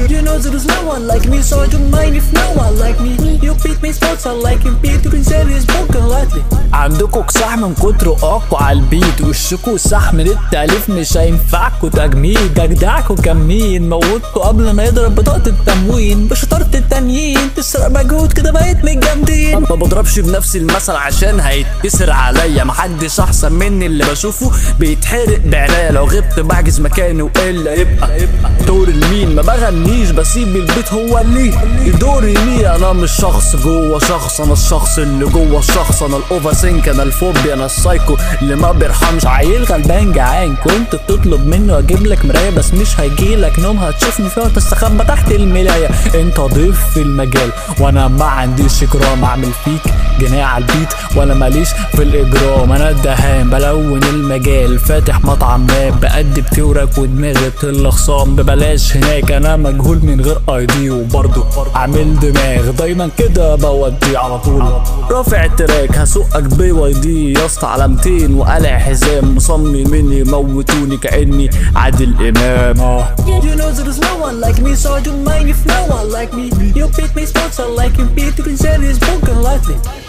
You know there's no one like me So I don't mind if no one like me You beat me sports I like him Beat you can serious broken lightly عندكوا كساح من كتر اقوى على البيت وشكوا سح من التأليف مش هينفعكوا تجميد اجدعكوا كمين موتوا قبل ما يضرب بطاقة التموين بشطارة التانيين تسرق مجهود كده بقيت من الجامدين ما بضربش بنفسي المثل عشان هيتكسر عليا محدش احسن مني اللي بشوفه بيتحرق بعناية لو غبت بحجز مكاني والا يبقى دور المين ما بغنيش بسيب البيت هو اللي دوري مين انا مش شخص جوه شخص انا الشخص اللي جوه الشخص انا الاوفر سينك انا الفوبيا انا السايكو اللي ما بيرحمش عيل غلبان جعان كنت بتطلب منه اجيب لك مرايه بس مش هيجيلك نوم هتشوفني فيها وتستخبى تحت الملايه انت ضيف في المجال وانا ما عنديش اكرام اعمل فيك جنيه على البيت وانا ماليش في الاجرام انا الدهان بلون المجال فاتح مطعم راب بأدب تورك ودماغي بتل خصام ببلاش هناك انا مجهول من غير اي دي وبرضه عامل دماغ دايما كده بودي على طول رافع التراك هسوقك بي واي دي يا اسطى على 200 وقلع حزام مصممين يموتوني كاني عادل امام اه You know there's no one like me So I don't mind if no one like me You beat me sports I like him Beat you can serious broken lightly